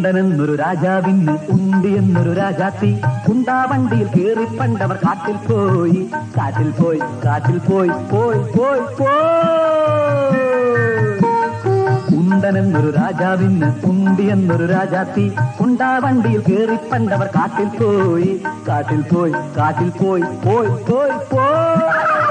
ഉണ്ടനെന്നൊരു രാജാവിന് ഉണ്ടി എന്നൊരു രാജാത്തി കുണ്ടാവണ്ടിയിൽ കേറി പണ്ടവർ കാട്ടിൽ പോയി കാട്ടിൽ പോയി കാട്ടിൽ പോയി പോയി പോയി പോയി ഉണ്ടനെന്നൊരു രാജാവിന് ഉണ്ടി എന്നൊരു രാജാത്തി കുണ്ടാവണ്ടിയിൽ കേറി പണ്ടവർ കാട്ടിൽ പോയി കാട്ടിൽ പോയി കാട്ടിൽ പോയി പോയി പോയി പോയി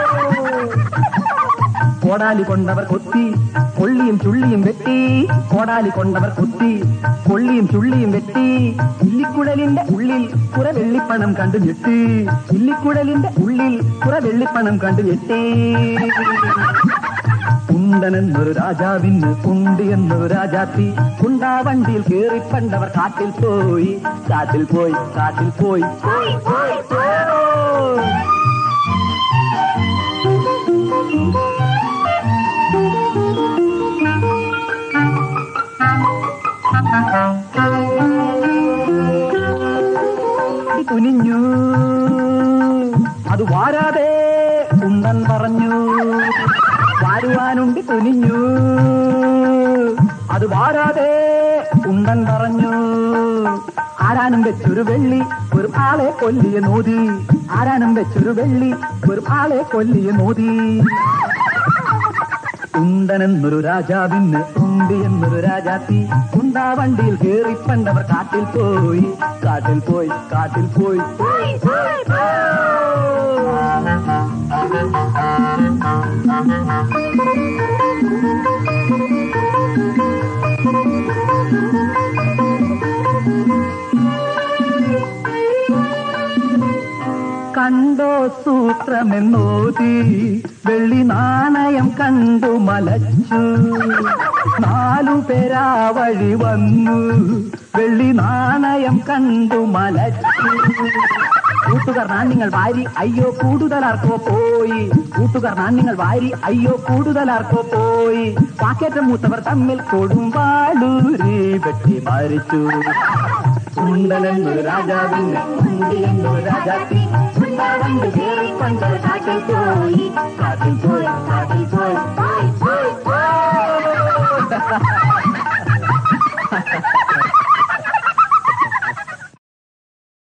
കോടാലി കൊണ്ടവർ കൊത്തി കൊള്ളിയും ചുള്ളിയും വെട്ടി കോടാലി കൊണ്ടവർ കൊത്തി കൊള്ളിയും ചുള്ളിയും വെട്ടി ഇല്ലിക്കുഴലിന്റെ ഉള്ളിൽ കുറെ വെള്ളിപ്പണം കണ്ടു ഞെട്ടി ഇല്ലിക്കുഴലിന്റെ ഉള്ളിൽ കുറെ വെള്ളിപ്പണം കണ്ടു ഞെട്ടി കുണ്ടനെന്നൊരു രാജാവിന് കുണ്ടി എന്നൊരു രാജാത്തി കുണ്ടാവണ്ടിയിൽ കേറി പണ്ടവർ കാട്ടിൽ പോയി കാട്ടിൽ പോയി കാട്ടിൽ പോയി പോയി പോയി പോയി കുനിഞ്ഞു അത് വാരാതെ കുണ്ടൻ പറഞ്ഞു വാരുവാനുണ്ട് കുനിഞ്ഞു അത് വാരാതെ കുണ്ടൻ പറഞ്ഞു ആരാനും വെച്ചൊരു വെള്ളി ഒരു ആളെ കൊല്ലിയ നോതി ആരാനും വെച്ചൊരു വെള്ളി ഒരു ആളെ കൊല്ലിയ നോതി ഉണ്ടനെന്നൊരു രാജാവിന് ഉണ്ടി എന്നൊരു രാജാത്തി കുണ്ടാവണ്ടിയിൽ കേറി പണ്ടവർ കാട്ടിൽ പോയി കാട്ടിൽ പോയി കാട്ടിൽ പോയി പോയി പോയി കണ്ടോ സൂത്രമെന്നോതി വെള്ളി നാണയം കണ്ടു മലച്ചു നാലു പേരാ വഴി വന്നു വെള്ളി നാണയം കണ്ടു മലച്ചു കൂട്ടുകാർ നാണ്യങ്ങൾ വാരി അയ്യോ കൂടുതലാർക്കോ പോയി കൂട്ടുകാർ നാണ്യങ്ങൾ വാരി അയ്യോ കൂടുതലാർക്കോ പോയി പാക്കേറ്റം മൂത്തവർ തമ്മിൽ കൊടുമ്പാളൂരി വെട്ടി മരിച്ചു കുണ്ടലെന്നൊരു രാജാവിന് കുണ്ടിലെന്നൊരു രാജാത്തി കുണ്ടാവണ്ട് കേറി പണ്ട് കാട്ടിൽ പോയി കാട്ടിൽ പോയി കാട്ടിൽ പോയി